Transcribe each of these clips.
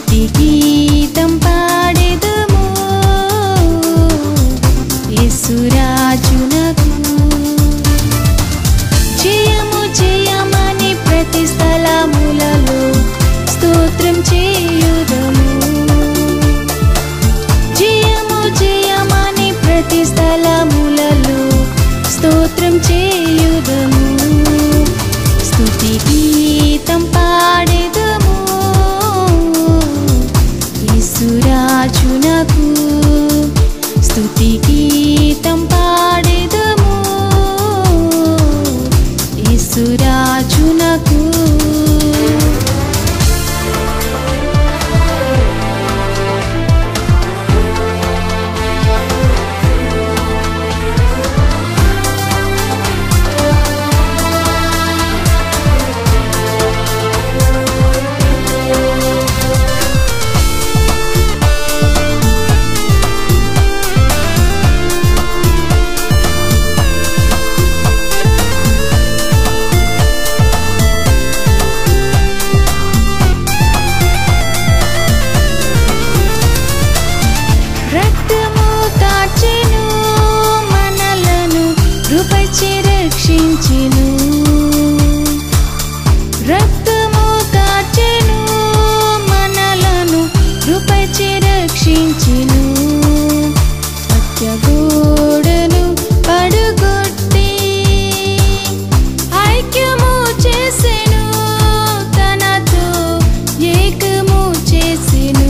స్తుతి గీతం పాడెదము యేసురాజునకు జయము జయమని ప్రతి స్థలములలో స్తోత్రం చేయుదము జయము జయమని ప్రతి స్థలములలో స్తోత్రం చేయుదము స్తుతి గీతం పాడెదము యేసురాజునకు స్తుతి గీతం పాడెదము యేసురాజునకు రక్తము కాచెను మనలను కృపచి రక్షించెను రక్తము కాచెను మనలను కృపచి రక్షించెను సత్యగోడను పడుగొట్టి ఐక్యము చేసెను తనతో ఏకము చేసెను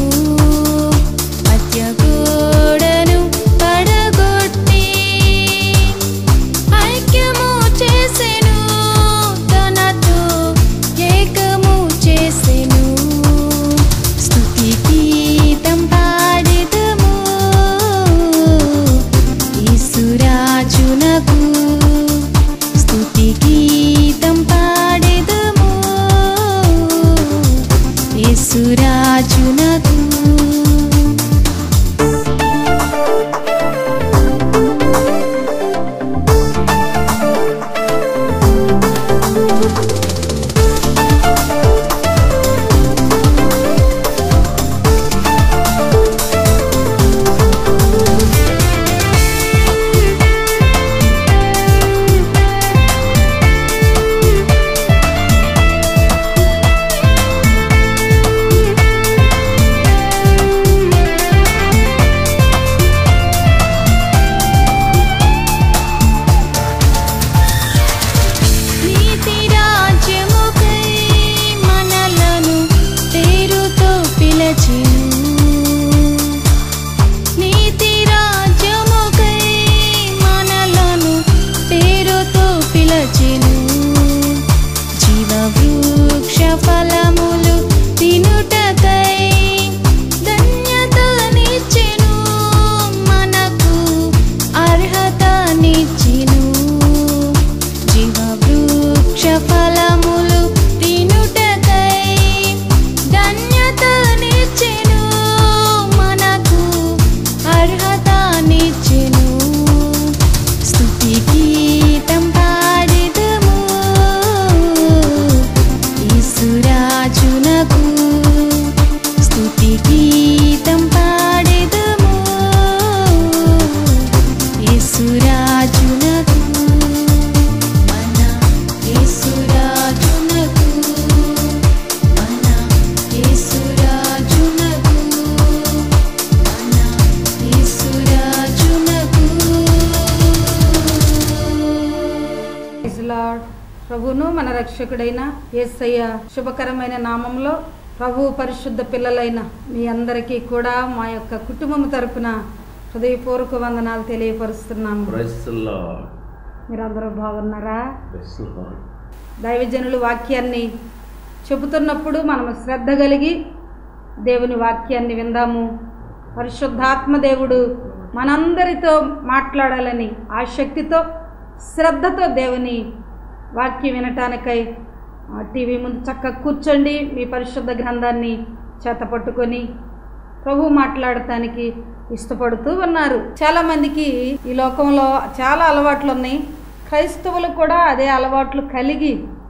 మధ్యగోడను పడగొట్టి ఐక్యము చేసెను తనతో ఏకము చేసెను స్తుతి గీతం పాడెదము యేసురాజునకు స్తుతి గీతం పాడెదము యేసురాజునకు నీతి రాజ్యముకై మనలను పేరుతో పిలచెను నీతి రాజ్యముకై మనలను పేరుతో పిలచెను జీవ వృక్ష ఫలములు తినుటకై ధన్యతనిచ్చెను మనకు అర్హతనిచ్చెను జీవ వృక్ష ఫలములు తినుటకై ధన్యతనిచ్చెను మనకు అర్హతనిచ్చెను స్తుతి గీతం పాడెదము యేసురాజునకు స్తుతి గీతం పాడెదము యేసురాజునకు మన యేసురాజునకు మన యేసురాజునకు మన యేసురాజునకు ప్రైజ్ లార్డ్. ప్రభువును మన రక్షకుడైన యేసయ్య శుభకరమైన నామంలో ప్రభు పరిశుద్ధ పిల్లలైన మీ అందరికీ కూడా మా యొక్క కుటుంబం తరపున హృదయపూర్వక వందనాలు తెలియపరుస్తున్నాము Praise the Lord. మీరందరూ బాగున్నారా Praise the Lord. దైవజనులు వాక్యాన్ని చెబుతున్నప్పుడు మనము శ్రద్ధ కలిగి దేవుని వాక్యాన్ని విందాము పరిశుద్ధాత్మ దేవుడు మనందరితో మాట్లాడాలని ఆసక్తితో శ్రద్ధతో దేవుని వాక్యం వినటానికై ఆ, టీవీ ముందు చక్కగా కూర్చోండి మీ పరిశుద్ధ గ్రంథాన్ని చేత పట్టుకొని ప్రభు మాట్లాడటానికి ఇష్టపడుతూ ఉన్నారు చాలా మందికి ఈ లోకంలో చాలా అలవాట్లు ఉన్నాయి క్రైస్తవులు కూడా అదే అలవాట్లు కలిగి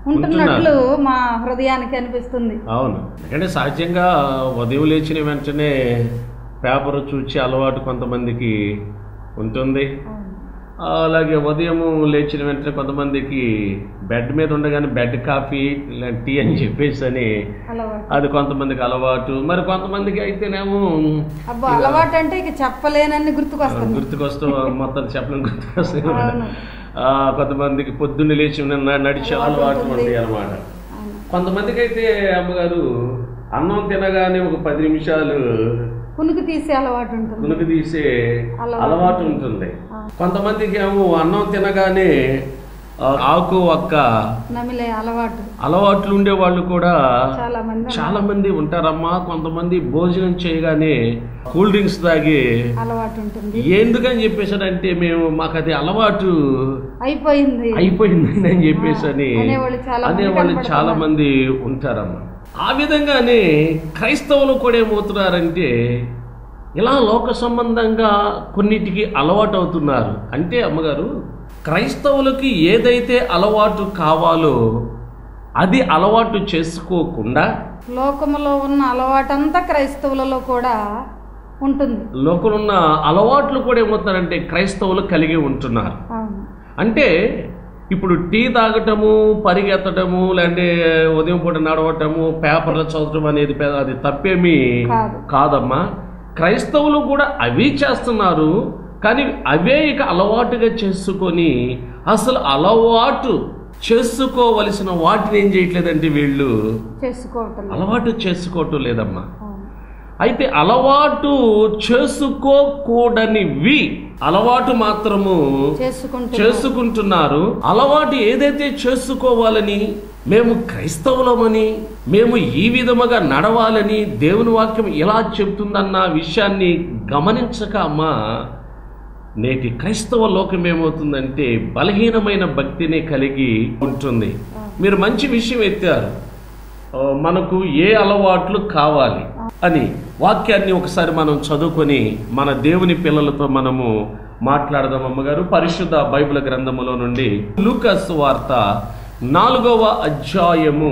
ఉంటున్నట్లు మా హృదయానికి అనిపిస్తుంది అవును ఎందుకంటే సహజంగా ఉదయం లేచిన వెంటనే పేపర్ చూచి అలవాటు కొంతమందికి ఉంటుంది అలాగే ఉదయం లేచిన వెంటనే కొంతమందికి బెడ్ మీద ఉండగానే బెడ్ కాఫీ ఇలా టీ అని చెప్పేసి అని అలవాటు అది కొంతమందికి అలవాటు మరి కొంతమందికి అయితేనేమో అబ్బా అలవాటు అంటే ఇక చెప్పలేనని గుర్తుకొస్తుంది గుర్తుకొస్తూ మొత్తం చెప్పడం గుర్తుకొస్తాయి అవును. ఆ, కొంతమందికి పొద్దున్న లేచి న- నడిచే అలవాటు ఉంటాయి అన్నమాట అవును. కొంతమందికి అయితే అమ్మగారు అన్నం తినగానే ఒక పది నిమిషాలు కునుకు తీసే అలవాటు ఉంటుంది కునుకు తీసే అలవాటు. అలవాటు ఉంటుంది ఆ. కొంతమందికి ఏమో అన్నం తినగానే ఆ, ఆకు ఒక్క నమిలే అలవాటు అలవాట్లు ఉండే వాళ్ళు కూడా చాలా మంది చాలా మంది ఉంటారమ్మా కొంతమంది భోజనం చేయగానే కూల్ డ్రింక్స్ తాగి అలవాటు ఉంటుంది ఎందుకని చెప్పేసాడంటే మేము మాకు అది అలవాటు అయిపోయింది అయిపోయింది అని చెప్పేసి అని ఆ, అనేవాళ్ళు చాలా మంది అనేవాళ్ళు కనపడుతున్నారు. చాలా మంది ఉంటారమ్మా ఆ విధంగానే క్రైస్తవులు కూడా ఏమవుతున్నారంటే ఇలా లోక సంబంధంగా కొన్నిటికి అలవాటు అవుతున్నారు అంటే అమ్మగారు క్రైస్తవులకి ఏదైతే అలవాటు కావాలో అది అలవాటు చేసుకోకుండా లోకములో ఉన్న అలవాటంతా క్రైస్తవులలో కూడా ఉంటుంది లోకలున్న అలవాట్లు కూడా ఏమవుతున్నారంటే క్రైస్తవులు కలిగి ఉంటున్నారు అవును అంటే ఇప్పుడు టీ తాగటము పరిగెత్తటము లేదంటే ఉదయం పూట నడవటము పేపర్లు చదవటం అనేది పెద్ద- అది తప్పేమీ కాదు. కాదమ్మా క్రైస్తవులు కూడా అవి చేస్తున్నారు కానీ అవే ఇక అలవాటుగా చేసుకొని అసలు అలవాటు చేసుకోవలసిన వాటిని ఏం చేయట్లేదంటే వీళ్ళు చేసుకోవటం లేదు. అలవాటు చేసుకోవటం లేదమ్మా అవును. అయితే అలవాటు చేసుకోకూడనివి అలవాటు మాత్రము చేసుకుంటూ చేసుకుంటున్నారు అలవాటు ఏదైతే చేసుకోవాలని మేము క్రైస్తవులమని మేము ఈ విధముగా నడవాలని దేవుని వాక్యం ఎలా చెప్తుందన్న విషయాన్ని గమనించక అమ్మా నేటి క్రైస్తవ లోకం ఏమవుతుందంటే బలహీనమైన భక్తిని కలిగి ఉంటుంది మీరు మంచి విషయం ఎత్తారు ఆ, మనకు ఏ అలవాట్లు కావాలి అని వాక్యాన్ని ఒకసారి మనం చదువుకొని మన దేవుని పిల్లలతో మనము మాట్లాడదాం అమ్మగారు పరిశుద్ధ బైబిల్ గ్రంథములో నుండి లూకస్ వార్త నాలుగవ అధ్యాయము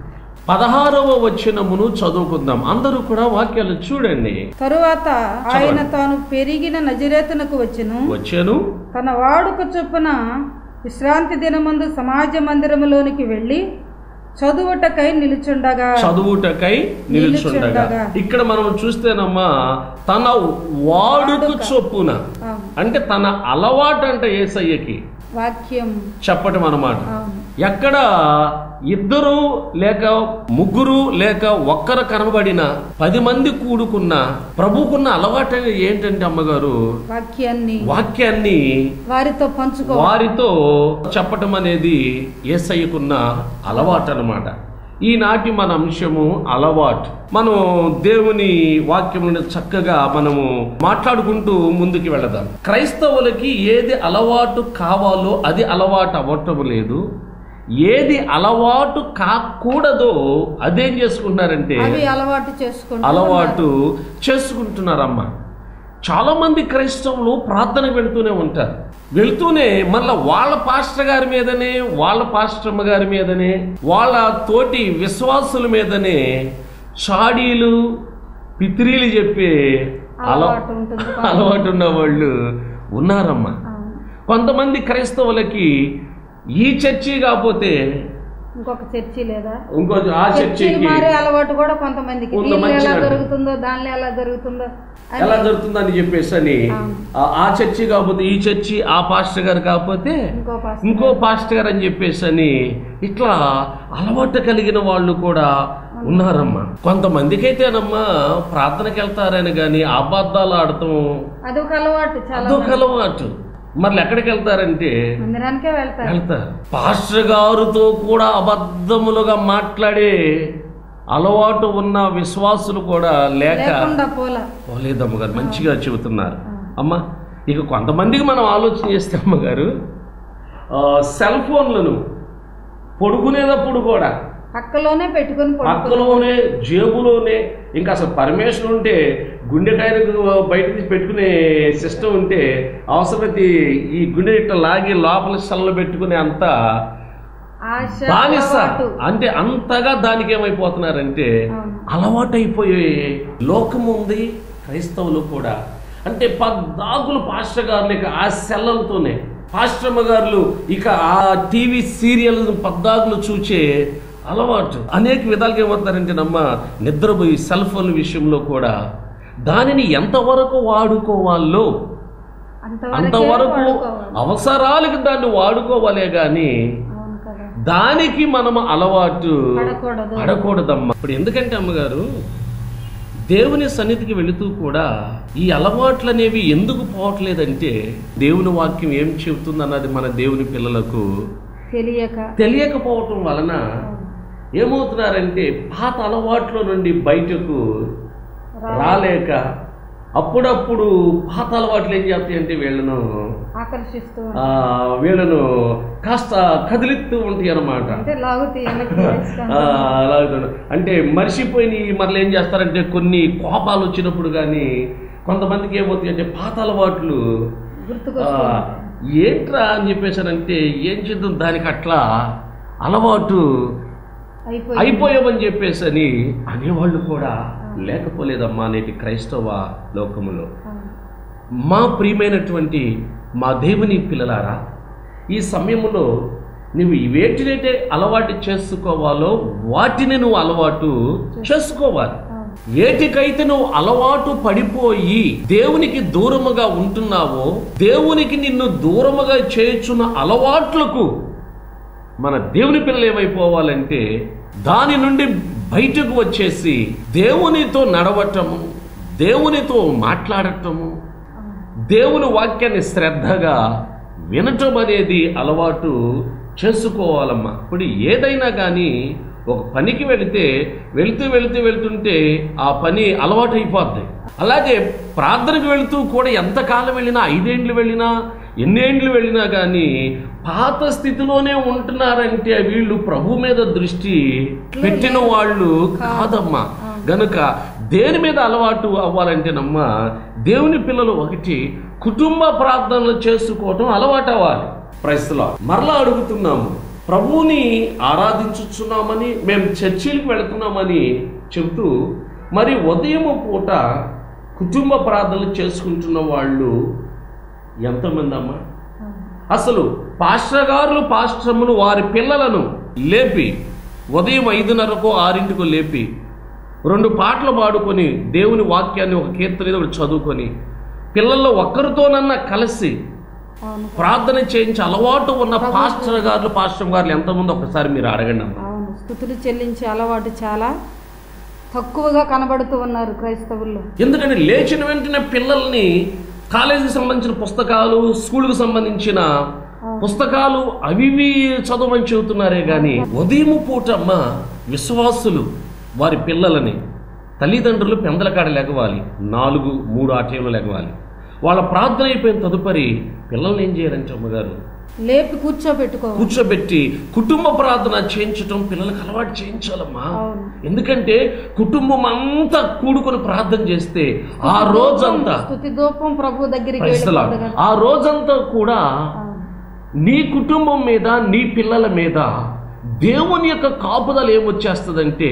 పదహారవ వచనమును చదువుకుందాం అందరూ కూడా వాక్యాలు చూడండి తరువాత ఆయన తాను పెరిగిన నజరేతునకు వచ్చెను వచ్చాను తన వాడుక చొప్పున విశ్రాంతి దినమందు సమాజ మందిరములోనికి వెళ్ళి చదువుటకై నిలుచుండగా చదువుటకై నిలుచుండగా నిలుచుండగా. ఇక్కడ మనం చూస్తేనమ్మా తన వాడుక చొప్పున అవును. అంటే తన అలవాటు అంట ఏసయ్యకి వాక్యం చెప్పటం అన్నమాట అవును ఎక్కడ ఇద్దరు లేక ముగ్గురు లేక ఒక్కరు కనబడిన పది మంది కూడుకున్న ప్రభుకున్న అలవాటు అనేది ఏంటంటే అమ్మగారు వాక్యాన్ని వాక్యాన్ని వారితో పంచుకో వారితో చెప్పటం అనేది ఏసయ్యకున్న అలవాటు అనమాట ఈనాటి మన అంశము అలవాటు మనం దేవుని వాక్యం నుండి చక్కగా మనము మాట్లాడుకుంటూ ముందుకు వెళదాం క్రైస్తవులకి ఏది అలవాటు కావాలో అది అలవాటు అవ్వటం లేదు ఏది అలవాటు కాకూడదో అదేం చేసుకుంటున్నారంటే అవి అలవాటు చేసుకుంటూ అలవాటు చేసుకుంటున్నారమ్మా చాలా మంది క్రైస్తవులు ప్రార్థనకు వెళ్తూనే ఉంటారు వెళ్తూనే మళ్ళా వాళ్ళ పాస్టర్ గారి మీదనే వాళ్ళ పాస్టర్మ గారి మీదనే వాళ్ళ తోటి విశ్వాసుల మీదనే చాడీలు పిత్రీలు చెప్పే అల అలవాటు ఉంటుంది అలవాటు ఉన్న వాళ్ళు ఉన్నారమ్మా అవును. కొంతమంది క్రైస్తవులకి ఈ చర్చి కాకపోతే ఇంకొక చర్చి లేదా ఇంకో ఆ చర్చిలు చర్చికి మారే అలవాటు కూడా కొంతమందికి కొంత దీనిలో ఎలా మంచిగా జరుగుతుందో దానిలో ఎలా జరుగుతుందో అని ఎలా జరుగుతుందని చెప్పేసి అని అవును. ఆ- ఆ చర్చి కాకపోతే ఈ చర్చి ఆ పాస్టర్ గారు కాకపోతే ఇంకో పాస్టర్ ఇంకో పాస్టర్ గారు అని చెప్పేసి అని ఇట్లా అలవాటు కలిగిన వాళ్ళు కూడా ఉన్నారమ్మా కొంతమందికి అయితేనమ్మా ప్రార్థనకి వెళ్తారని కానీ అబద్ధాలు ఆడటం అదొక అలవాటు చాలా అదొక అలవాటు మరి ఎక్కడికి వెళ్తారంటే మందిరానికే వెళ్తారు వెళ్తారు పాస్టర్ గారితో కూడా అబద్ధములుగా మాట్లాడే అలవాటు ఉన్న విశ్వాసులు కూడా లేక లేకుండా పోల పోలేదమ్మ గారు మంచిగా చెబుతున్నారు అమ్మ ఇక కొంతమందికి మనం ఆలోచన చేస్తే అమ్మగారు ఆ, సెల్ ఫోన్లను పొడుకునేటప్పుడు కూడా పక్కలోనే పెట్టుకొని పడుకో పక్కలోనే జేబులోనే ఇంకా అసలు పర్మిషన్ ఉంటే గుండెకాయలకు బయటకి పెట్టుకునే సిస్టమ్ ఉంటే అవసరమైతే ఈ గుండె ఇట్లా లాగి లోపల సెల్లు పెట్టుకునే అంత ఆశ బానిస అలవాటు. అంటే అంతగా దానికి ఏమైపోతున్నారంటే అవును. అలవాటైపోయే లోకం ఉంది క్రైస్తవులు కూడా అంటే పద్దాకులు పాస్టర్ గారులు ఇక ఆ సెల్లలతోనే పాస్టర్మ గారులు ఇక ఆ టీవీ సీరియల్ పద్దాకులు చూచే అలవాటు అనేక విధాలుగా ఏమవుతారంటే నమ్మ నిద్రపోయి సెల్ ఫోన్ విషయంలో కూడా దానిని ఎంతవరకు వాడుకోవాలో అంతవరకే అంతవరకు వాడుకోవాలి. అవసరాలకు దాన్ని వాడుకోవాలే గాని అవును కదా దానికి మనం అలవాటు పడకూడదు. పడకూడదమ్మా ఇప్పుడు ఎందుకంటే అమ్మగారు దేవుని సన్నిధికి వెళుతూ కూడా ఈ అలవాట్లు అనేవి ఎందుకు పోవట్లేదంటే దేవుని వాక్యం ఏం చెబుతుంది అన్నది మన దేవుని పిల్లలకు తెలియక తెలియకపోవటం వలన ఏమవుతున్నారంటే పాత అలవాట్ల నుండి బయటకు రాలేక అప్పుడప్పుడు పాత అలవాట్లు ఏం చేస్తాయంటే వీళ్ళను ఆకర్షిస్తూ ఆ, వీళ్ళను కాస్త కదిలిస్తూ ఉంటాయి అన్నమాట అంటే లాగుతీ వెనక్కి వేస్తాను. ఆ, అలాగే అంటే మర్చిపోయి మరలు ఏం చేస్తారంటే కొన్ని కోపాలు వచ్చినప్పుడు కానీ కొంతమందికి ఏమవుతాయి అంటే పాత అలవాట్లు ఆ, గుర్తుకొస్తూ ఏంట్రా అని చెప్పేసానంటే ఏం చేద్దాం దానికి అట్లా అలవాటు అయిపోయి అయిపోయామని చెప్పేసి అని అనేవాళ్ళు కూడా లేకపోలేదమ్మా నేటి క్రైస్తవ లోకములో మా ప్రియమైనటువంటి మా దేవుని పిల్లలారా ఈ సమయంలో నువ్వు వేటినైతే అలవాటు చేసుకోవాలో వాటిని నువ్వు అలవాటు చేసుకోవాలి వేటికైతే నువ్వు అలవాటు పడిపోయి దేవునికి దూరముగా ఉంటున్నావో దేవునికి నిన్ను దూరముగా చేర్చున్న అలవాట్లకు మన దేవుని పిల్లలు ఏమైపోవాలంటే దాని నుండి బయటకు వచ్చేసి దేవునితో నడవటము దేవునితో మాట్లాడటము దేవుని వాక్యాన్ని శ్రద్ధగా వినటం అనేది అలవాటు చేసుకోవాలమ్మా ఇప్పుడు ఏదైనా కానీ ఒక పనికి వెళితే వెళుతూ వెళుతూ వెళ్తుంటే ఆ పని అలవాటు అయిపోద్ది అలాగే ప్రార్థనకు వెళుతూ కూడా ఎంతకాలం వెళ్ళినా ఐదేండ్లు వెళ్ళినా ఎన్నేండ్లు వెళ్ళినా కానీ పాత స్థితిలోనే ఉంటున్నారంటే వీళ్ళు ప్రభు మీద దృష్టి పెట్టిన వాళ్ళు కాదమ్మా గనుక దేని మీద అలవాటు అవ్వాలంటేనమ్మా దేవుని పిల్లలు ఒకటి కుటుంబ ప్రార్థనలు చేసుకోవటం అలవాటు అవ్వాలి ప్రశ్నలో మరలా అడుగుతున్నాము ప్రభువుని ఆరాధించుచున్నామని మేము చర్చిలకు వెళుతున్నామని చెబుతూ మరి ఉదయం పూట కుటుంబ ప్రార్థనలు చేసుకుంటున్న వాళ్ళు ఎంతమంది అమ్మా అసలు పాస్టర్ గారులు పాస్టర్ములు వారి పిల్లలను లేపి ఉదయం ఐదున్నరకు ఆరింటికో లేపి రెండు పాటలు పాడుకొని దేవుని వాక్యాన్ని ఒక కీర్తన ఏదో ఒకటి చదువుకొని పిల్లల్లో ఒక్కరితోనన్నా కలిసి అవును ప్రార్థన చేయించి అలవాటు ఉన్న పాస్టర్ గారు పాస్టర్ గారు ఎంతమంది ఒకసారి మీరు అడగండి అమ్మా అవును స్థుతులు చెల్లించే అలవాటు చాలా తక్కువగా కనబడుతూ ఉన్నారు క్రైస్తవుల్లో ఎందుకంటే లేచిన వెంటనే పిల్లల్ని కాలేజీకి సంబంధించిన పుస్తకాలు స్కూల్కి సంబంధించిన పుస్తకాలు అవి ఇవి చదవమని చెబుతున్నారే కానీ ఉదయం పూటమ్మ విశ్వాసులు వారి పిల్లలని తల్లిదండ్రులు పెందల కాడ లెగవాలి నాలుగు మూడు ఆ టైంలో లెగవాలి వాళ్ళ ప్రార్థన అయిపోయిన తదుపరి పిల్లల్ని ఏం చేయాలంటే అమ్మగారు లేపి కూర్చోబెట్టుకోవాలి కూర్చోబెట్టి కుటుంబ ప్రార్థన చేయించటం పిల్లలకు అలవాటు చేయించాలమ్మా అవును. ఎందుకంటే కుటుంబం అంతా కూడుకొని ప్రార్థన చేస్తే ఆ రోజంతా స్థుతి దూపం ప్రభు దగ్గరికి Praise the Lord. వెళ్ళిపోతుంది కదా. ఆ రోజంతా కూడా అవును. నీ కుటుంబం మీద నీ పిల్లల మీద దేవుని యొక్క కాపుదల ఏమొచ్చేస్తుందంటే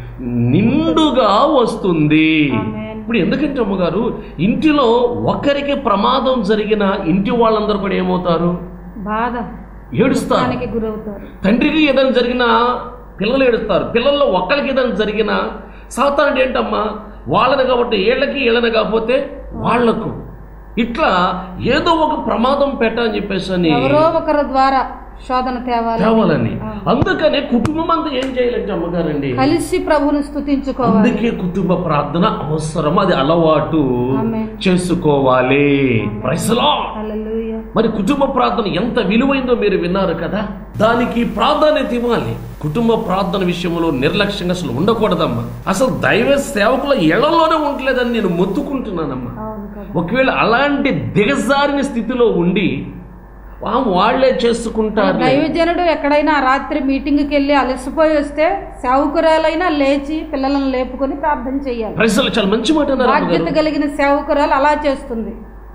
నిండుగా వస్తుంది Amen. ఇప్పుడు ఎందుకంటే అమ్మగారు ఇంటిలో ఒకరికి ప్రమాదం జరిగిన ఇంటి వాళ్ళందరూ కూడా ఏమవుతారు బాధ ఏడుస్తారు దానికి గురవుతారు తండ్రికి ఏదైనా జరిగినా పిల్లలు ఏడుస్తారు పిల్లల్లో ఒక్కరికి ఏదైనా జరిగినా సాతానుడు ఏంటమ్మా వాళ్ళని కాబట్టి ఏళ్ళకి ఏళ్ళని కాకపోతే వాళ్లకు ఇట్లా ఏదో ఒక ప్రమాదం పెట్టని చెప్పేసి అని ఎవరో ఒకరి ద్వారా శోధన తేవాలి తేవాలని అందుకనే కుటుంబం అంతా ఏం చేయాలంటే అమ్మగారండి కలిసి ప్రభువుని స్థుతించుకోవాలి అందుకే కుటుంబ ప్రార్థన అవసరం అది అలవాటు ఆమేన్. చేసుకోవాలి ప్రైసలా హల్లెలూయా మరి కుటుంబ ప్రార్థన ఎంత విలువైందో మీరు విన్నారు కదా దానికి ప్రాధాన్యత ఇవ్వాలి కుటుంబ ప్రార్థన విషయంలో నిర్లక్ష్యంగా అసలు ఉండకూడదమ్మా అసలు దైవ సేవకుల ఎళ్లలోనే ఉండలేదని నేను మొత్తుకుంటున్నానమ్మా అవును కదా ఒకవేళ అలాంటి దిగజారిన స్థితిలో ఉండి వా వాళ్లే చేసుకుంటారు దైవజనుడు ఎక్కడైనా రాత్రి మీటింగ్కి వెళ్ళి అలసిపోయి వస్తే సేవకురాలైనా లేచి పిల్లలను లేపుకొని ప్రార్థన చేయాలి ప్రజలు చాలా మంచి మాట అన్నారు బాధ్యత అమ్మగారు. కలిగిన సేవకురాలు అలా చేస్తుంది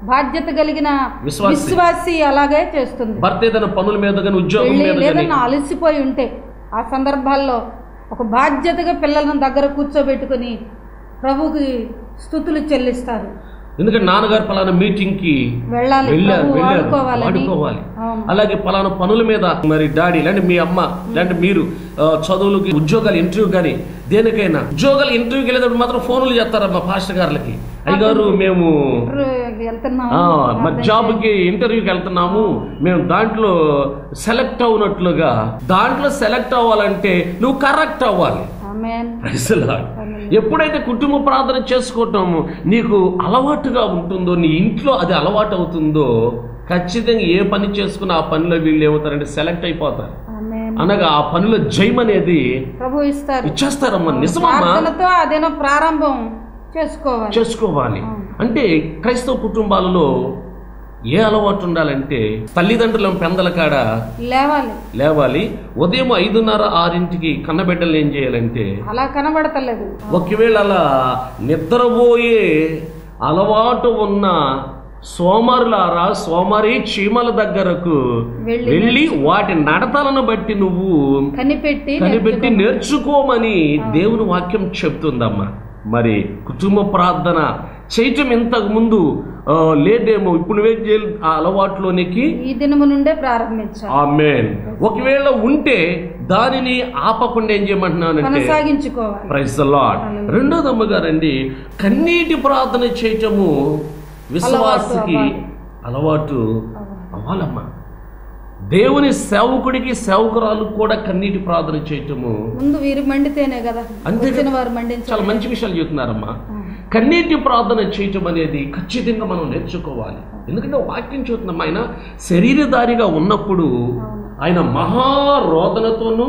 బాధ్యత కలిగిన విశ్వాసి. విశ్వాసి అలాగే చేస్తుంది భర్త ఏదైనా పనుల మీద కానీ ఉద్యోగం వెళ్ళి మీద కానీ లేదన్నా అలసిపోయి ఉంటే ఆ సందర్భాల్లో ఒక బాధ్యతగా పిల్లలను దగ్గర కూర్చోబెట్టుకుని ప్రభువుకి స్థుతులు చెల్లిస్తారు ఎందుకంటే నాన్నగారు పలానా మీటింగ్ కి వెళ్ళాలి వెళ్ళారు ప్రభు వెళ్ళారు వాడుకోవాలని వాడుకోవాలి అవును. అలాగే పలానా పనుల మీద మరి డాడీ లేదంటే మీ అమ్మ లేదంటే మీరు ఆ, చదువులకి ఉద్యోగాలు ఇంటర్వ్యూ కానీ దేనికైనా ఉద్యోగాలు ఇంటర్వ్యూకి వెళ్ళేటప్పుడు మాత్రం ఫోన్లు చేస్తారమ్మా పాస్టర్ గారులకి అయ్యగారు మేము వెళ్తున్నాము ఆ, మరి జాబ్కి ఇంటర్వ్యూకి వెళ్తున్నాము మేము దాంట్లో సెలెక్ట్ అవునట్లుగా దాంట్లో సెలెక్ట్ అవ్వాలంటే నువ్వు కరెక్ట్ అవ్వాలి ఆమేన్ Praise the Lord. ఎప్పుడైతే కుటుంబ ప్రార్థన చేసుకోవటం నీకు అలవాటుగా ఉంటుందో నీ ఇంట్లో అది అలవాటు అవుతుందో ఖచ్చితంగా ఏ పని చేసుకున్నా ఆ పనిలో వీళ్ళు ఏమవుతారంటే సెలెక్ట్ అయిపోతారు ఆమేన్ అనగా ఆ పనిలో జయం అనేది ప్రభు ఇస్తారు ఇచ్చేస్తారమ్మా నిజమమ్మా ప్రార్థనతో అదేనో ప్రారంభం చేసుకోవాలి చేసుకోవాలి అవును. అంటే క్రైస్తవ కుటుంబాలలో ఏ అలవాటు ఉండాలంటే తల్లిదండ్రుల పెందల కాడ లేవాలి లేవాలి ఉదయం ఐదున్నర ఆరింటికి కన్నబిడ్డలు ఏం చేయాలంటే అలా కనబడతలేదు ఒకవేళ అలా నిద్రపోయే అలవాటు ఉన్న సోమరులారా సోమరి చీమల దగ్గరకు వెళ్ళి వెళ్ళి వాటి నడతలను బట్టి నువ్వు కనిపెట్టి కనిపెట్టి నేర్చుకోమని దేవుని వాక్యం చెప్తుందమ్మా మరి కుటుంబ ప్రార్థన చేయటం ఇంతకు ముందు ఆ, లేదేమో ఇప్పుడు నువ్వేం చేయాలి ఆ అలవాట్లోనికి ఈ దినము నుండే ప్రారంభించాలి ఆమెన్ ఒకవేళ ఉంటే దానిని ఆపకుండా ఏం చేయమంటున్నానంటే కొనసాగించుకోవాలి ప్రైజ్ లాడ్ రెండోది అమ్మగారండి కన్నీటి ప్రార్థన చేయటము విశ్వాసకి అలవాటు అవ్వాలమ్మా దేవుని సేవకుడికి సేవకురాలు కూడా కన్నీటి ప్రార్థన చేయటము ముందు వీరు మండితేనే కదా అంతే వచ్చిన వారు మండించాలి చాలా మంచి విషయాలు చెప్తున్నారమ్మా కన్నీటి ప్రార్థన చేయటం అనేది ఖచ్చితంగా మనం నేర్చుకోవాలి ఎందుకంటే వాక్యం చూస్తున్నాం ఆయన శరీరధారిగా ఉన్నప్పుడు ఆయన మహారోదనతోనూ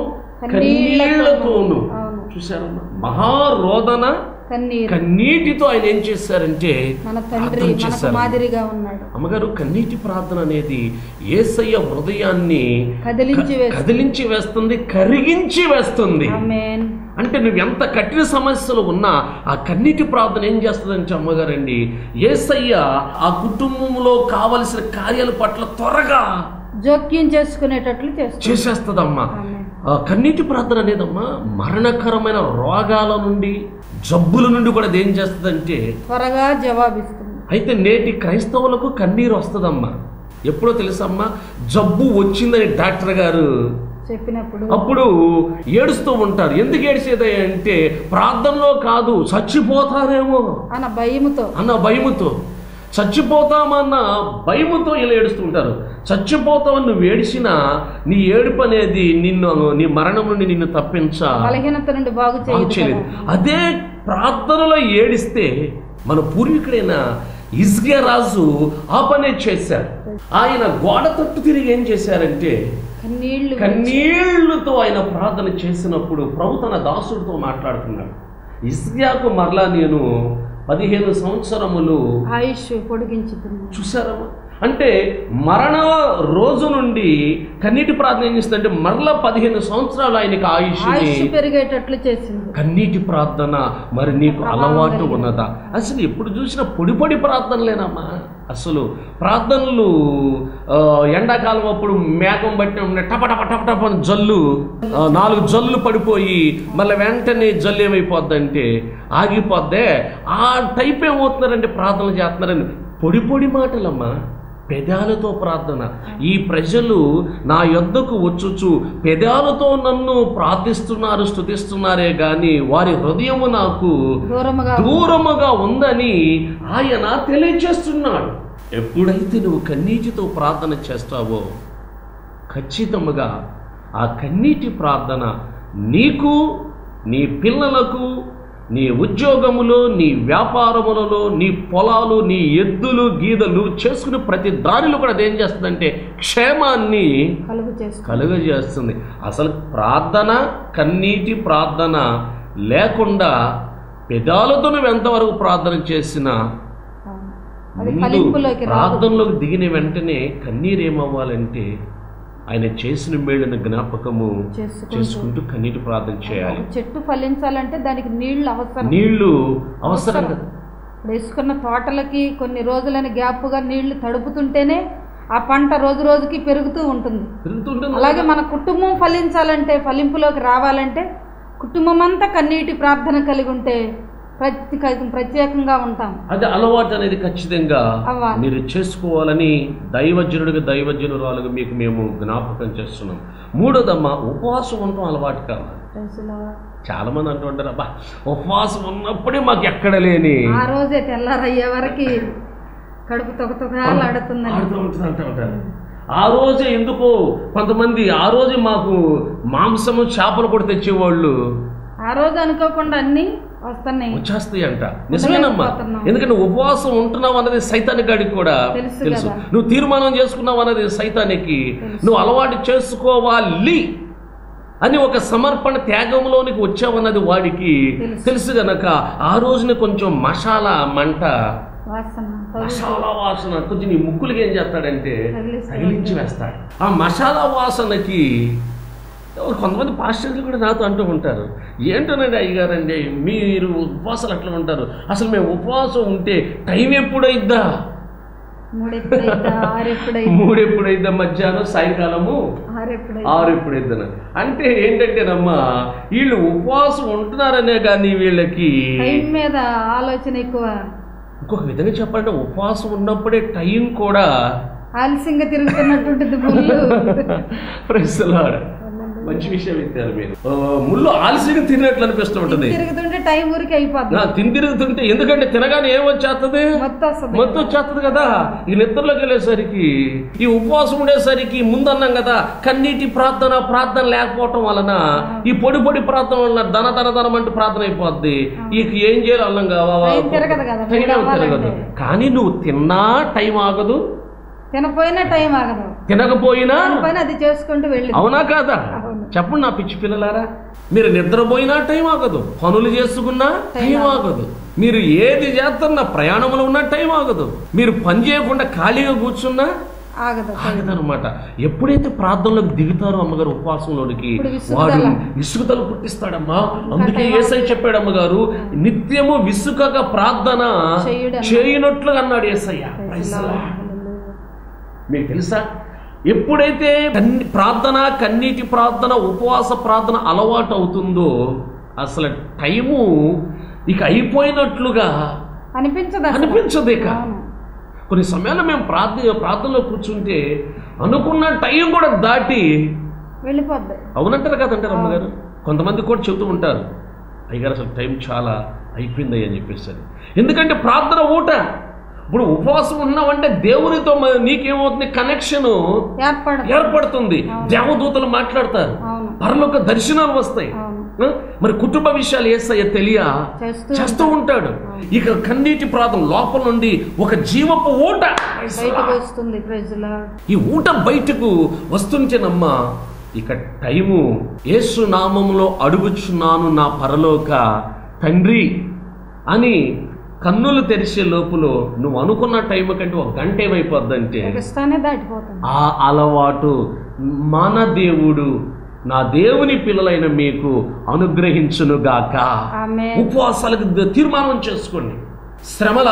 కన్నీళ్లతోనూ అవును చూసారమ్మా మహారోదన కన్నీరు కన్నీటితో ఆయన ఏం చేశారంటే మన తండ్రి ప్రార్థన మనకు చేశారు మాదిరిగా ఉన్నాడు అమ్మగారు కన్నీటి ప్రార్థన అనేది ఏసయ్య హృదయాన్ని కదిలించి వేసి కదిలించి వేస్తుంది కరిగించి వేస్తుంది ఆమేన్ అంటే నువ్వు ఎంత కఠిన సమస్యలు ఉన్నా ఆ కన్నీటి ప్రార్థన ఏం చేస్తుందంటే అమ్మగారండి ఏసయ్య ఆ కుటుంబంలో కావలసిన కార్యాల పట్ల త్వరగా జోక్యం చేసుకునేటట్లు చేస్తుంది చేసేస్తుందమ్మా ఆమేన్ ఆ కన్నీటి ప్రార్థన అనేదమ్మా మరణకరమైన రోగాల నుండి జబ్బుల నుండి కూడా అది ఏం చేస్తుందంటే త్వరగా జవాబిస్తుంది అయితే నేటి క్రైస్తవులకు కన్నీరు వస్తుందమ్మా ఎప్పుడో తెలుసమ్మా జబ్బు వచ్చిందని డాక్టర్ గారు చెప్పినప్పుడు అప్పుడు ఏడుస్తూ ఉంటారు ఎందుకు ఏడిచేది అంటే ప్రార్థనలో కాదు చచ్చిపోతారేమో అన్న భయముతో అన్న భయముతో చచ్చిపోతామన్న భయముతో ఇలా ఏడుస్తూ ఉంటారు చచ్చిపోతామని నువ్వు ఏడిసినా నీ ఏడుపు అనేది నిన్ను నీ మరణం నుండి నిన్ను తప్పించ బలహీనత నుండి బాగు బాగు చేయదు చేయలేదు కదా. అదే ప్రార్థనలో ఏడిస్తే మన పూర్వీకుడైన ఇజ్గే రాజు ఆ పనే చేశారు ఆయన గోడ తట్టు తిరిగి ఏం చేశారంటే కన్నీళ్లు కన్నీళ్లతో ఆయన ప్రార్థన చేసినప్పుడు ప్రభు తన దాసుడితో మాట్లాడుతున్నాడు ఇస్యాకు మరలా నేను పదిహేను సంవత్సరములు ఆయుష్ పొడిగించుతుంది చూసారమ్మా అంటే మరణ రోజు నుండి కన్నీటి ప్రార్థన ఏం చేస్తుందంటే మరలా పదిహేను సంవత్సరాలు ఆయనకి ఆయుష్ని ఆయుష్ పెరిగేటట్లు చేసింది కన్నీటి ప్రార్థన మరి నీకు అలవాటు ఉన్నదా అసలు ఎప్పుడు చూసినా పొడి పొడి ప్రార్థనలేనమ్మా అసలు ప్రార్థనలు ఆ, ఎండాకాలం అప్పుడు మేఘం బట్టి ఉండే టప టప టప టప అని జల్లు ఆ, నాలుగు జల్లు పడిపోయి మళ్ళీ వెంటనే జల్లు ఏమైపోద్దంటే ఆగిపోద్దే ఆ టైప్ ఏమవుతున్నారంటే ప్రార్థనలు చేస్తున్నారని పొడి పొడి మాటలమ్మా పెదాలతో ప్రార్థన ఈ ప్రజలు నా యొద్దకు వచ్చుచు పెదాలతో నన్ను ప్రార్థిస్తున్నారు స్తుతిస్తున్నారే గాని వారి హృదయము నాకు దూరముగా దూరముగా ఉందని ఆయన తెలియచేస్తున్నాడు ఎప్పుడైతే నువ్వు కన్నీటితో ప్రార్థన చేస్తావో ఖచ్చితముగా ఆ కన్నీటి ప్రార్థన నీకు నీ పిల్లలకు నీ ఉద్యోగములో నీ వ్యాపారములలో నీ పొలాలు నీ ఎద్దులు గీదలు చేసుకునే ప్రతి దానిలో కూడా అదేం చేస్తుందంటే క్షేమాన్ని కలుగు చేస్తుంది కలుగజేస్తుంది అసలు ప్రార్థన కన్నీటి ప్రార్థన లేకుండా పెదాలతో నువ్వు ఎంతవరకు ప్రార్థన చేసినా అవును. అది ముందు ఫలింపులోకి రాదు ప్రార్థనలోకి దిగిన వెంటనే కన్నీరు ఏమవ్వాలంటే ఆయన చేసిన మేలుని జ్ఞాపకము చేసుకుంటూ చేసుకుంటూ కన్నీటి ప్రార్థన చేయాలి ఒక చెట్టు ఫలించాలంటే దానికి నీళ్లు అవసరం నీళ్లు అవసరం కదా ఇప్పుడు వేసుకున్న తోటలకి కొన్ని రోజులని గ్యాప్గా నీళ్లు తడుపుతుంటేనే ఆ పంట రోజు రోజుకి పెరుగుతూ ఉంటుంది తిరుగుతుంటుంది అలాగే మన కుటుంబం ఫలించాలంటే ఫలింపులోకి రావాలంటే కుటుంబం అంతా కన్నీటి ప్రార్థన కలిగి ఉంటే ప్రతి ప్రత్యేకంగా ఉంటాం అది అలవాటు అనేది ఖచ్చితంగా అవ్వాలి. మీరు చేసుకోవాలని దైవజనుడిగా దైవజనురాలుగా మీకు మేము జ్ఞాపకం చేస్తున్నాం మూడోదమ్మా ఉపవాసం ఉండటం అలవాటు కావాలి చాలా మంది అంటూ ఉంటారు అబ్బా ఉపవాసం ఉన్నప్పుడే మాకు ఎక్కడ లేని ఆ రోజే తెల్లారయ్యే వరకు కడుపు తొకతొకాలు ఆడుతుందని ఆడుతూ ఉంటుంది అంటూ ఉంటారు ఆ రోజే ఎందుకో కొంతమంది ఆ రోజే మాకు మాంసము చేపలు కూడా తెచ్చేవాళ్ళు ఆ రోజు అనుకోకుండా అన్ని వస్తున్నాయి వచ్చేస్తాయి అంట నిజమేనమ్మా ఉండలేకపోతున్నాం. ఎందుకంటే ఉపవాసం ఉంటున్నావు అన్నది సైతానికి గాడికి కూడా తెలుసు తెలుసు కదా. నువ్వు తీర్మానం చేసుకున్నావు అన్నది సైతానికి నువ్వు అలవాటు చేసుకోవాలి అని ఒక సమర్పణ త్యాగంలోనికి వచ్చావన్నది వాడికి తెలుసు. తెలుసు గనక ఆ రోజున కొంచెం మసాలా మంట వాసన మసాలా వాసన కొంచెం నీ ముక్కులకి ఏం చేస్తాడంటే తగిలిస్తాడు. తగిలించి వేస్తాడు ఆ మసాలా వాసనకి ఎవరు కొంతమంది పాస్టర్లు కూడా నాతో అంటూ ఉంటారు ఏంటోనండి అయ్యగారండి మీరు ఉపవాసాలు అట్లా ఉంటారు అసలు మేము ఉపవాసం ఉంటే టైం ఎప్పుడైద్దా మూడెప్పుడైతే ఆరెప్పుడైతే మూడు ఎప్పుడైద్దా మధ్యాహ్నం సాయంకాలము ఆరెప్పుడైతే ఆరు ఎప్పుడైద్దా అంటే ఏంటంటేనమ్మా వీళ్ళు ఉపవాసం ఉంటున్నారనే కానీ వీళ్ళకి టైం మీద ఆలోచన ఎక్కువ ఇంకొక విధంగా చెప్పాలంటే ఉపవాసం ఉన్నప్పుడే టైం కూడా ఆలస్యంగా తిరుగుతున్నట్టుంటుంది ముళ్ళు Praise the Lord. మంచి విషయం ఇచ్చారు మీరు ఆ, ముళ్ళు ఆలస్యంగా తిన్నట్లు అనిపిస్తూ ఉంటుంది తిరుగుతుంటే టైం ఊరికి అయిపోద్ది నా తిని తిరుగుతుంటే ఎందుకంటే తినగానే ఏం వచ్చేస్తుంది మొత్తం వస్తుంది మొత్తం వచ్చేస్తుంది కదా ఈ నిద్రలోకి వెళ్ళేసరికి ఈ ఉపవాసం ఉండేసరికి ముందన్నాం కదా కన్నీటి ప్రార్థన ప్రార్థన లేకపోవటం వలన ఈ పొడి పొడి ప్రార్థన వలన ధన ధన ధనం అంటే ప్రార్థన అయిపోద్ది ఇక ఏం చేయాలి అల్లం కావా టైం తిరగదు కదా, టైం మూడు తిరగదు అవ్వాలంటే. కానీ నువ్వు తిన్నా టైం ఆగదు తినపోయినా టైం ఆగదు తినకపోయినా పని అది చేసుకుంటూ వెళ్ళి అవునా కాదా అవును. చెప్పండి నా పిచ్చి పిల్లలారా మీరు నిద్రపోయినా టైం ఆగదు పనులు చేసుకున్నా టైం ఆగదు మీరు ఏది చేస్తున్నా ప్రయాణంలో ఉన్నా టైం ఆగదు మీరు పని చేయకుండా ఖాళీగా కూర్చున్నా ఆగదు ఆగదనమాట ఎప్పుడైతే ప్రార్థనలోకి దిగుతారో అమ్మగారు ఉపవాసంలోనికి ఇప్పుడు విసుగుదల. వాడు విసుగుదల పుట్టిస్తాడమ్మా అందుకే ఏసై చెప్పాడు అమ్మగారు నిత్యము విసుకగా ప్రార్థన చేయుడన్న. చేయనట్లుగా అన్నాడు ఏసయ్య Praise the Lord. మీకు తెలుసా ఎప్పుడైతే కన్ని ప్రార్థన కన్నీటి ప్రార్థన ఉపవాస ప్రార్థన అలవాటు అవుతుందో అసలు టైము ఇక అయిపోయినట్లుగా అనిపించదు అసలు. అనిపించదు ఇక అవును. కొన్ని సమయాల్లో మేము ప్రార్థన ప్రార్థనలో కూర్చుంటే అనుకున్న టైం కూడా దాటి వెళ్ళిపోద్ది అవునంటారు కదంటారు అమ్మగారు కొంతమంది కూడా చెబుతూ ఉంటారు అయ్యగారు అసలు టైం చాలా అయిపోయింది అని చెప్పేసి అని. ఎందుకంటే ప్రార్థన ఊట ఇప్పుడు ఉపవాసం ఉన్నావంటే దేవునితో మ- నీకేమవుతుంది కనెక్షన్ ఏర్పడదు ఏర్పడుతుంది దేవదూతలు మాట్లాడతారు అవును పరలోక దర్శనాలు వస్తాయి అవును ఆ? మరి కుటుంబ విషయాలు ఏసయ్య తెలియ చేస్తూ చేస్తూ ఉంటాడు ఇక కన్నీటి ప్రాంతం లోపల నుండి ఒక జీవపు ఊట బయటకు వస్తుంది ప్రజల ఈ ఊట బయటకు వస్తుంటేనమ్మా ఇక టైము యేసు నామములో అడుగుచున్నాను నా పరలోక తండ్రి అని కన్నులు తెరిచే లోపులో నువ్వు అనుకున్న టైం కంటే ఒక గంట ఏమైపోద్దంటే ఇస్తానే దాటిపోతుంది ఆ అలవాటు మన దేవుడు నా దేవుని పిల్లలైన మీకు అనుగ్రహించునుగాక ఆమె ఉపవాసాలకు ద- తీర్మానం చేసుకోండి శ్రమల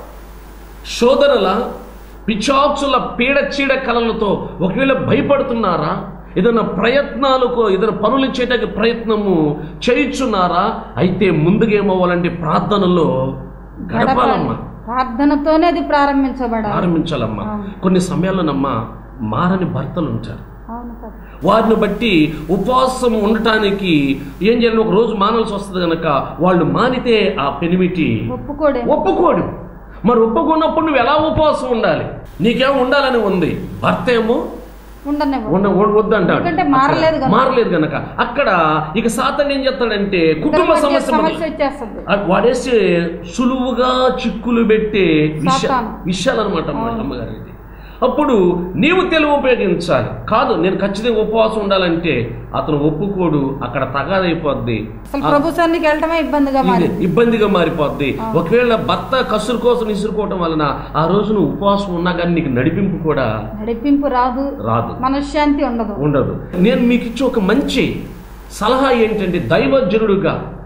శోధనల పిచాచుల పీడ చీడ కలలతో ఒకవేళ భయపడుతున్నారా ఏదైనా ప్రయత్నాలకు ఏదైనా పనులు చేయడానికి ప్రయత్నము చేయుచున్నారా అయితే ముందుకేమవ్వాలంటే ప్రార్థనలో గడపాలమ్మా ప్రార్థనతోనే అది ప్రారంభించబడాలి ప్రారంభించాలమ్మా కొన్ని సమయాల్లోనమ్మా మారని భర్తలు ఉంటారు అవును కదా వారిని బట్టి ఉపవాసం ఉండటానికి ఏం చేయాలి ఒక రోజు మానాల్సి వస్తుంది కనుక వాళ్ళు మానితే ఆ పెనిమిటి ఒప్పుకోడే ఒప్పుకోడు మరి ఒప్పుకున్నప్పుడు నువ్వు ఎలా ఉపవాసం ఉండాలి నీకేమో ఉండాలని ఉంది భర్త ఏమో ఉండనివ్వదు ఉండ వద్దంటాడు ఎందుకంటే మారలేదు కనుక. మారలేదు కనుక అక్కడ ఇక సాతాన్ ఏం చేస్తాడంటే కుటుంబ మధ్య సమస్య సమస్య వచ్చేస్తుంది ఆ వాడేసే సులువుగా చిక్కులు పెట్టే విష సాతాను. విషయాలు అనమాట అమ్మగారు ఇది అప్పుడు నీవు తెలివి ఉపయోగించాలి కాదు నేను ఖచ్చితంగా ఉపవాసం ఉండాలంటే అతను ఒప్పుకోడు అక్కడ తగాదైపోద్ది అసలు ప్రభు సన్నికి వెళ్ళటమే ఇబ్బందిగా మారి ఇది ఇబ్బందిగా మారిపోద్ది ఒకవేళ భర్త కసురు కోసం ఇసురుకోవటం వలన ఆ రోజు నువ్వు ఉపవాసం ఉన్నా కానీ నీకు నడిపింపు కూడా నడిపింపు రాదు రాదు మనశ్శాంతి ఉండదు ఉండదు నేను మీకు ఇచ్చే ఒక మంచి సలహా ఏంటంటే దైవజనుడుగా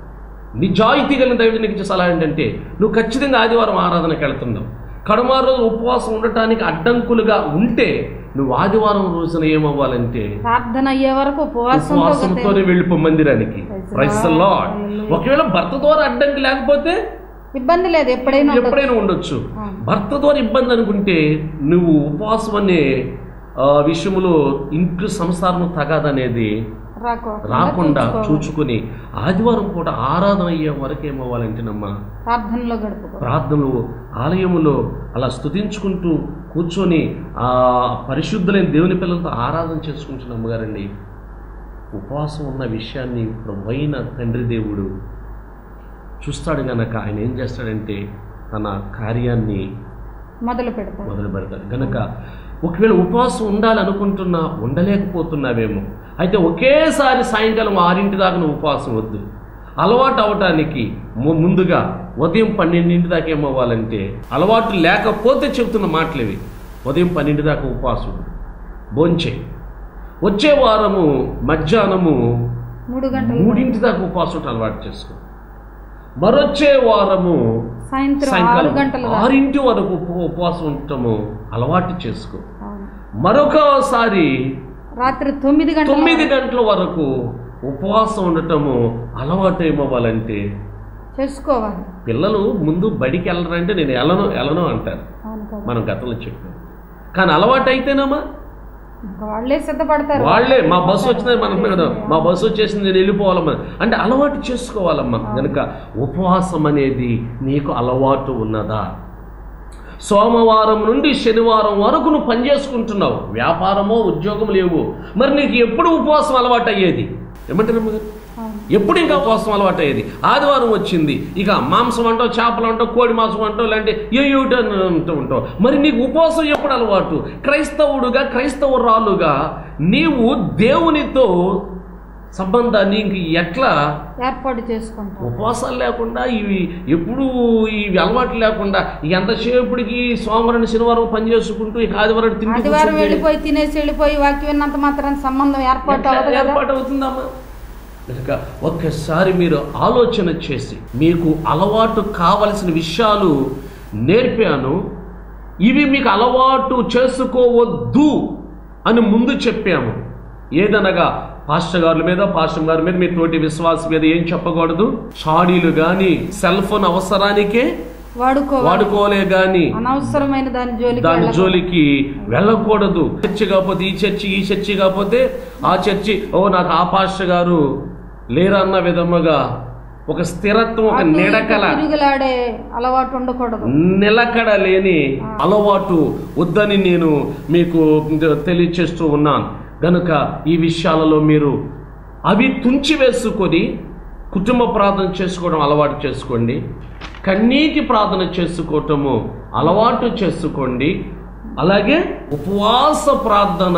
నిజాయితీ కలిగిన దైవజనికి ఇచ్చే సలహా ఏంటంటే నువ్వు ఖచ్చితంగా ఆదివారం ఆరాధనకి వెళ్తున్నావు కడమారు రోజు ఉపవాసం ఉండటానికి అడ్డంకులుగా ఉంటే నువ్వు ఆదివారం రోజున ఏమవ్వాలంటే ప్రార్థన అయ్యే వరకు ఉపవాసంతో ఉపవాసంతోనే వెళ్ళిపో మందిరానికి Praise praise the Lord. Lord ఒకవేళ భర్త ద్వారా అడ్డంకి లేకపోతే ఇబ్బంది లేదు ఎప్పుడైనా ఉండొచ్చు. ఎప్పుడైనా ఉండొచ్చు ఆ. భర్త ద్వారా ఇబ్బంది అనుకుంటే నువ్వు ఉపవాసం అనే ఆ, విషయంలో ఇంట్లో సంసారం తగదనేది రాకుండా రాకుండా చూసుకోవాలి. చూచుకొని ఆదివారం పూట ఆరాధన అయ్యే వరకు ఏమవ్వాలంటేనమ్మా ప్రార్థనలో గడుపుకో ప్రార్థనలు ఆలయములో అలా స్తుతించుకుంటూ కూర్చొని ఆ పరిశుద్ధులైన దేవుని పిల్లలతో ఆరాధన చేసుకుంటున్న అమ్మగారండి ఉపవాసం ఉన్న విషయాన్ని ప్రభువైన తండ్రి దేవుడు చూస్తాడు గనక ఆయన ఏం చేస్తాడంటే తన కార్యాన్ని మొదలు పెడతారు మొదలు పెడతాడు గనక ఒకవేళ ఉపవాసం ఉండాలనుకుంటున్నా ఉండలేకపోతున్నావేమో అయితే ఒకేసారి సాయంకాలం ఆరింటి దాకా నువ్వు ఉపవాసం వద్దు అలవాటు అవటానికి ము- ముందుగా ఉదయం పన్నెండింటి దాకా ఏమవ్వాలంటే అలవాటు లేకపోతే చెబుతున్న మాటలు ఇవి ఉదయం పన్నెండు దాకా ఉపవాసం భోంచే వచ్చే వారము మధ్యాహ్నము మూడు గంటలు మూడింటి దాకా ఉపవాసం ఉంటే అలవాటు చేసుకో మరొచ్చే వారము సాయంత్రం ఆరు సాయంకాలం గంటలు దాకా. ఆరింటి వరకు ఉప- ఉపవాసం ఉండటము అలవాటు చేసుకో అవును. మరొకసారి రాత్రి తొమ్మిది గంటల తొమ్మిది గంటల వరకు ఉపవాసం ఉండటము అలవాటు ఏమవ్వాలంటే చేసుకోవాలి పిల్లలు ముందు బడికి వెళ్ళరంటే నేను ఎలను ఎలను అంటారు అవును కదా మనం గతంలో చెప్పాం కానీ అలవాటు అయితేనమ్మా ఇంకా వాళ్ళే సిద్ధపడతారు వాళ్ళే మా బస్సు వచ్చింది మనం కదా మా బస్సు వచ్చేసింది నేను వెళ్ళిపోవాలమ్మా అంటే అలవాటు చేసుకోవాలమ్మా కనుక ఉపవాసం అనేది నీకు అలవాటు ఉన్నదా సోమవారం నుండి శనివారం వరకు నువ్వు పని చేసుకుంటున్నావు వ్యాపారమో ఉద్యోగం లేవు మరి నీకు ఎప్పుడు ఉపవాసం అలవాటు అయ్యేది ఏమంటారు అమ్మగారు? అవును. ఎప్పుడు ఇంకా ఉపవాసం అలవాటు అయ్యేది ఆదివారం వచ్చింది ఇక మాంసం అంటావు చేపలు అంటావు కోడి మాంసం అంటావు లేదంటే ఏ ఏమిటి అని అంటూ ఉంటావు మరి నీకు ఉపవాసం ఎప్పుడు అలవాటు క్రైస్తవుడుగా క్రైస్తవురాలుగా నీవు దేవునితో సంబంధాన్ని ఇంక ఎట్లా ఏర్పాటు చేసుకుంటాం ఉపవాసాలు లేకుండా ఇవి ఎప్పుడు ఇవి అలవాటు లేకుండా ఎంతసేపటికి సోమవారం శనివారం పని చేసుకుంటూ ఇక ఆదివారం తింటూ ఆదివారం కూర్చుంటే వెళ్ళిపోయి తినేసి వెళ్ళిపోయి వాక్యం విన్నంత మాత్రం సంబంధం ఏర్పాటు ఎట్లా అవ్వదు కదా ఏర్పాటు అవుతుందమ్మా కనుక ఒక్కసారి మీరు ఆలోచన చేసి మీకు అలవాటు కావలసిన విషయాలు నేర్పాను ఇవి మీకు అలవాటు చేసుకోవద్దు అని ముందు చెప్పాము ఏదనగా పాస్టర్ గారి మీద పాస్టర్ గారి మీద మీ తోటి విశ్వాసం మీద ఏం చెప్పకూడదు చాడీలు కానీ సెల్ ఫోన్ అవసరానికే వాడుకోవాలి వాడుకోలే కానీ అనవసరమైన దాని జోలికి దాని వెళ్ళకూడదు. జోలికి వెళ్ళకూడదు చర్చి కాకపోతే ఈ చర్చి ఈ చర్చి కాకపోతే ఆ చర్చి ఓ నాకు ఆ పాస్టర్ గారు లేరన్న విధముగా ఒక స్థిరత్వం ఒక అటు ఇటు నిడకల తిరుగులాడే అలవాటు ఉండకూడదు నిలకడ లేని అలవాటు వద్దని నేను మీకు తెలియచేస్తూ ఉన్నాను గనుక ఈ విషయాలలో మీరు అవి తుంచి వేసుకొని కుటుంబ ప్రార్థన చేసుకోవడం అలవాటు చేసుకోండి కన్నీటి ప్రార్థన చేసుకోవటము అలవాటు చేసుకోండి అలాగే ఉపవాస ప్రార్థన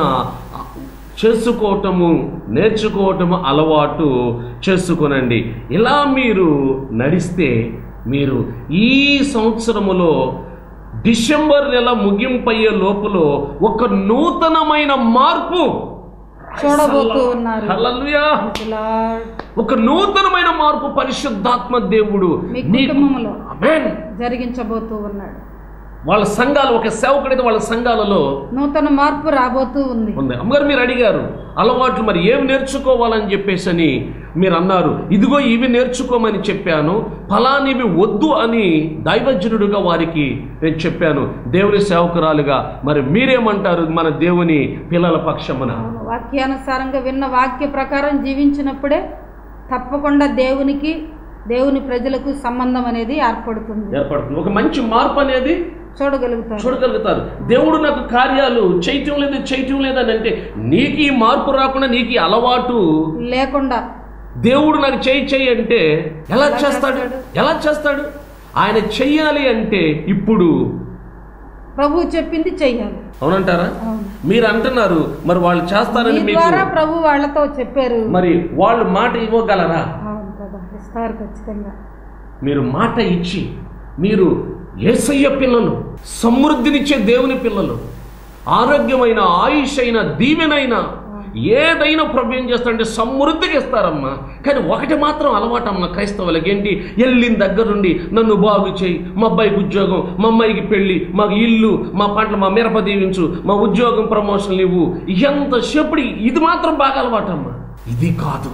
చేసుకోవటము నేర్చుకోవటము అలవాటు చేసుకొనండి ఇలా మీరు నడిస్తే మీరు ఈ సంవత్సరములో డిసెంబర్ నెల ముగింపయ్యే లోపల ఒక నూతనమైన మార్పు చూడబోతూ ఉన్నారు హల్లెలూయా. Lord, ఒక నూతనమైన మార్పు పరిశుద్ధాత్మ దేవుడు మీ నీకు కుటుంబంలో ఆమేన్. జరిగించబోతూ ఉన్నాడు వాళ్ళ సంఘాలు ఒక సేవకుడైతే వాళ్ళ సంఘాలలో నూతన మార్పు రాబోతూ ఉంది ఉంది అమ్మగారు మీరు అడిగారు అలవాట్లు మరి ఏమి నేర్చుకోవాలని చెప్పేసి అని మీరు అన్నారు ఇదిగో ఇవి నేర్చుకోమని చెప్పాను ఫలానివి వద్దు అని దైవజనుడుగా వారికి నేను చెప్పాను దేవుని సేవకురాలుగా మరి మీరేమంటారు మన దేవుని పిల్లల పక్షమున అవును, వాక్యానుసారంగా విన్న వాక్య ప్రకారం జీవించినప్పుడే తప్పకుండా దేవునికి దేవుని ప్రజలకు సంబంధం అనేది ఏర్పడుతుంది ఏర్పడుతుంది ఒక మంచి మార్పు అనేది చూడగలుగుతారు చూడగలుగుతారు దేవుడు నాకు కార్యాలు చేయటం లేదు చేయటం లేదని అంటే నీకు ఈ మార్పు రాకుండా నీకు ఈ అలవాటు లేకుండా దేవుడు నాకు చేయి చెయ్యి అంటే ఎలా చేస్తాడు ఎలా చేస్తాడు ఆయన చెయ్యాలి అంటే ఇప్పుడు ప్రభు చెప్పింది చెయ్యాలి అవునంటారా అవును. మీరు అంటున్నారు మరి వాళ్ళు చేస్తారని మీ మీకు ద్వారా ప్రభు వాళ్ళతో చెప్పారు మరి వాళ్ళు మాట ఇవ్వగలరా అవును కదా ఇస్తారు ఖచ్చితంగా మీరు మాట ఇచ్చి మీరు ఏసయ్య పిల్లలు సమృద్ధినిచ్చే దేవుని పిల్లలు ఆరోగ్యమైన ఆయుష్ అయిన దీవెనైన ఏదైనా ప్రభు ఏం చేస్తాడంటే సమృద్ధిగా ఇస్తారమ్మా కానీ ఒకటి మాత్రం అలవాటమ్మా క్రైస్తవులకి ఏంటి వెళ్ళిన దగ్గరుండి నన్ను బాగు చేయి మా అబ్బాయికి ఉద్యోగం మా అమ్మాయికి పెళ్లి మాకు ఇల్లు మా పంటలు మా మిరప దీవించు మా ఉద్యోగం ప్రమోషన్లు ఇవ్వు ఎంతసేపు ఇది మాత్రం బాగా అలవాటమ్మా ఇది కాదు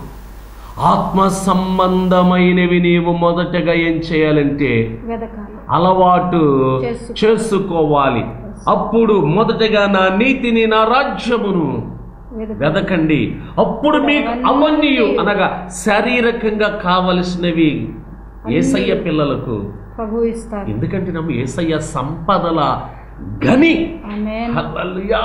ఆత్మ సంబంధమైనవి నీవు మొదటగా ఏం చేయాలంటే వెదకాలి అలవాటు చేసుకో- చేసుకోవాలి అప్పుడు మొదటగా నా నీతిని నా రాజ్యమును వెదక వెదకండి అప్పుడు మీకు అవన్నీ అనగా శారీరకంగా కావలసినవి ఏసయ్య పిల్లలకు ప్రభు ఇస్తారు ఎందుకంటే నమ్ము ఏసయ్య సంపదల గని ఆమేన్ హల్లెలూయా.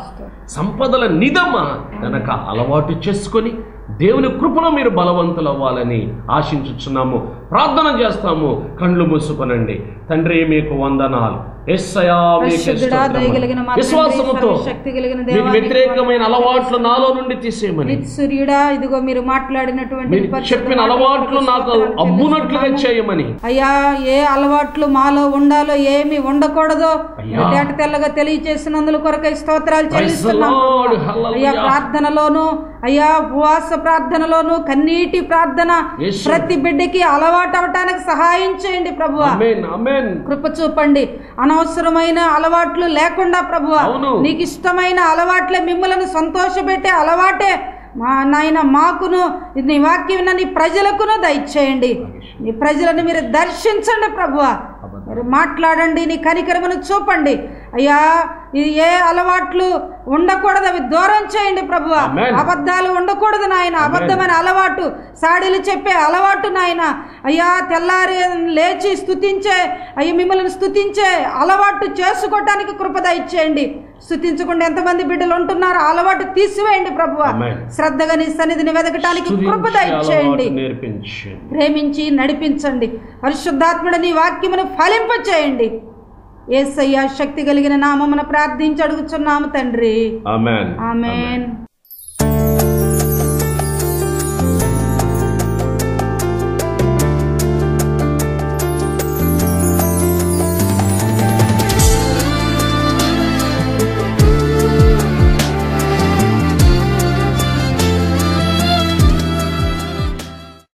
సంపదల నిధమ గనక అలవాటు చేసుకొని దేవుని కృపలో మీరు బలవంతులు అవ్వాలని ఆశించుచున్నాము ప్రార్థన చేస్తాము కండ్లు మూసుకొనండి తండ్రి మీకు వందనాలు ఎస్సయా మీకు పరిశుద్ధుడా, స్తోత్రములు. దయగలిగిన మా తండ్రి, విశ్వాసముతో సర్వశక్తి కలిగిన మీకు దేవా, వ్యతిరేకమైన నీకు అలవాట్లు నాలో నుండి తీసేయమని నిత్సూర్యుడా ఇదిగో మీరు మాట్లాడినటువంటి మీరు పరిశుద్ధ చెప్పిన మాటలకు అలవాట్లు నాకు స్తోత్రాలు అబ్బునట్లుగా చెల్లిస్తున్నాము. చేయమని అయ్యా ఏ అలవాట్లు మాలో ఉండాలో ఏమి ఉండకూడదో అయ్యా. తేట తెల్లగా తెలియచేసినందుల కొరకై స్తోత్రాలు Praise the చెల్లిస్తున్నాము Lord. Hallelujah. అయ్యా ప్రార్థనలోను అయ్యా ఉపవాస ప్రార్థనలోను కన్నీటి ప్రార్థన Yes, sir. ప్రతి బిడ్డకి అలవాటు అవటానికి సహాయం చేయండి ప్రభు ఆమేన్ ఆమేన్ కృప చూపండి అనవసరమైన అలవాట్లు లేకుండా ప్రభు అవును. నీకు ఇష్టమైన అలవాట్లే మిమ్మల్ని సంతోషపెట్టే అలవాటే మా నాయన మాకును ఇది నీ వాక్యం విన్న నీ ప్రజలకును దయచేయండి నీ ప్రజలను మీరు దర్శించండి ప్రభు మీరు మాట్లాడండి నీ కనికరమును చూపండి అయ్యా ఇది ఏ అలవాట్లు ఉండకూడదు అవి దూరం చేయండి ప్రభు Amen. అబద్ధాలు ఉండకూడదు నాయన అబద్ధమైన అలవాటు సాడీలు చెప్పే అలవాటు నాయన అయ్యా తెల్లారి లేచి స్తుతించే అయ్యి మిమ్మల్ని స్తుతించే అలవాటు చేసుకోవటానికి కృపద ఇచ్చేయండి స్తుతించకుండా ఎంతమంది బిడ్డలు ఉంటున్నారో ఆ అలవాటు తీసివేయండి ప్రభు Amen. శ్రద్ధగా నీ సన్నిధిని వెతకటానికి కృపద స్తుతించే ఇచ్చేయండి అలవాటు నేర్పించండి ప్రేమించి నడిపించండి పరిశుద్ధాత్ముడు నీ వాక్యమును ఫలింప చేయండి ఏసయ్య శక్తి కలిగిన నామమున ప్రార్థించి అడుగుచున్నాము తండ్రి ఆమేన్ ఆమెన్